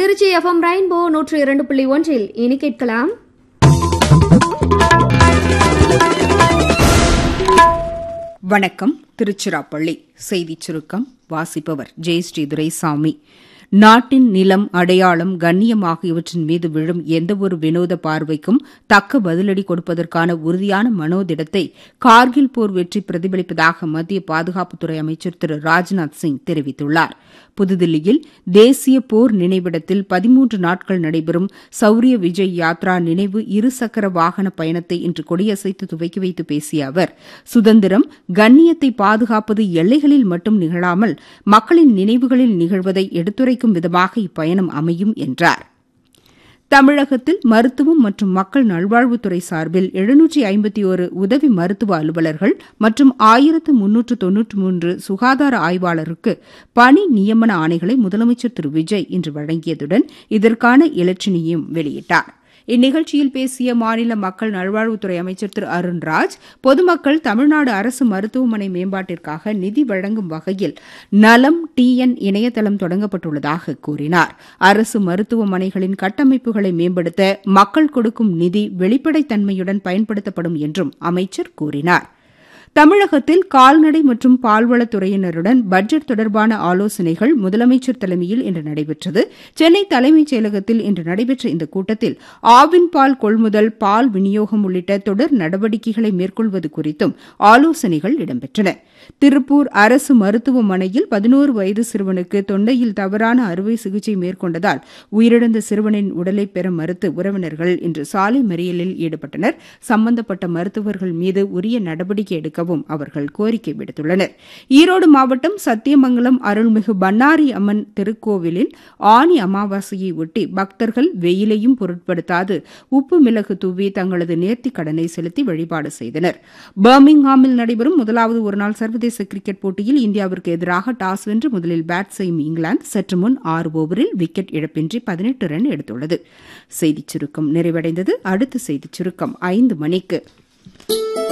Trichy FM rainbow நூற்று இரண்டு புள்ளி ஒன்றில் இனி கேட்கலாம் வணக்கம் திருச்சிராப்பள்ளி செய்திச் சுருக்கம் வாசிப்பவர் ஜெயஸ்ரீ துரைசாமி நாட்டின் நிலம் அடையாளம் கண்ணியம் ஆகியவற்றின் மீது விழும் எந்தவொரு வினோத பார்வைக்கும் தக்க பதிலடி கொடுப்பதற்கான உறுதியான மனோதிடத்தை கார்கில் போர் வெற்றி பிரதிபலிப்பதாக மத்திய பாதுகாப்புத்துறை அமைச்சர் திரு ராஜ்நாத் சிங் தெரிவித்துள்ளார் புதுதில்லியில் தேசிய போர் நினைவிடத்தில் பதிமூன்று நாட்கள் நடைபெறும் சௌரிய விஜய் யாத்ரா நினைவு இருசக்கர வாகன பயணத்தை இன்று கொடியசைத்து துவக்கி வைத்து பேசிய அவர் சுதந்திரம் கண்ணியத்தை பாதுகாப்பது எல்லைகளில் மட்டும் நிகழாமல் மக்களின் நினைவுகளில் நிகழ்வதை எடுத்துரைக்கும் விதமாக இப்பயணம் அமையும் என்றார் தமிழகத்தில் மருத்துவம் மற்றும் மக்கள் நல்வாழ்வுத்துறை சார்பில் எழுநூற்றி ஐம்பத்தி ஒரு உதவி மருத்துவ அலுவலர்கள் மற்றும் ஆயிரத்து முன்னூற்று தொன்னூற்று மூன்று சுகாதார ஆய்வாளருக்கு பணி நியமன ஆணைகளை முதலமைச்சர் திரு விஜய் இன்று வழங்கியதுடன் இதற்கான இலச்சினையும் வெளியிட்டார் இந்நிகழ்ச்சியில் பேசிய மாநில மக்கள் நல்வாழ்வுத்துறை அமைச்சர் திரு அருண்ராஜ் பொதுமக்கள் தமிழ்நாடு அரசு மருத்துவமனை மேம்பாட்டிற்காக நிதி வழங்கும் வகையில் நலம் டிஎன் இணையதளம் தொடங்கப்பட்டுள்ளதாக கூறினார் அரசு மருத்துவமனைகளின் கட்டமைப்புகளை மேம்படுத்த மக்கள் கொடுக்கும் நிதி வெளிப்படைத்தன்மையுடன் பயன்படுத்தப்படும் என்றும் அமைச்சர் கூறினார் தமிழகத்தில் கால்நடை மற்றும் பால்வளத்துறையினருடன் பட்ஜெட் தொடர்பான ஆலோசனைகள் முதலமைச்சர் தலைமையில் இன்று நடைபெற்றது சென்னை தலைமைச் செயலகத்தில் இன்று நடைபெற்ற இந்த கூட்டத்தில் ஆவின் பால் கொள்முதல் பால் விநியோகம் உள்ளிட்ட தொடர் நடவடிக்கைகளை மேற்கொள்வது குறித்தும் ஆலோசனைகள் இடம்பெற்றன திருப்பூர் அரசு மருத்துவமனையில் பதினோரு வயது சிறுவனுக்கு தொண்டையில் தவறான அறுவை சிகிச்சை மேற்கொண்டதால் உயிரிழந்த சிறுவனின் உடலை பெற மறுத்து உறவினர்கள் இன்று சாலை மறியலில் ஈடுபட்டனர் சம்பந்தப்பட்ட மருத்துவர்கள் மீது உரிய நடவடிக்கை எடுக்கவும் அவர்கள் கோரிக்கை விடுத்துள்ளனர் ஈரோடு மாவட்டம் சத்தியமங்கலம் அருள்மிகு பன்னாரி அம்மன் திருக்கோவிலில் ஆனி அமாவாசையை ஒட்டி பக்தர்கள் வெயிலையும் பொருட்படுத்தாது உப்பு மிளகு தூவி தங்களது நேர்த்திக் கடனை செலுத்தி வழிபாடு செய்தனர் பர்மிங்ஹாமில் நடைபெறும் முதலாவது ஒருநாள் சர்வதேச கிரிக்கெட் போட்டியில் இந்தியாவிற்கு எதிராக டாஸ் வென்று முதலில் பேட் செய்யும் இங்கிலாந்து சற்று முன் ஆறு ஓவரில் விக்கெட் இழப்பின்றி பதினெட்டு ரன் எடுத்துள்ளது செய்திச் சுருக்கம் நிறைவடைந்தது அடுத்த செய்திச் சுருக்கம் ஐந்து மணிக்கு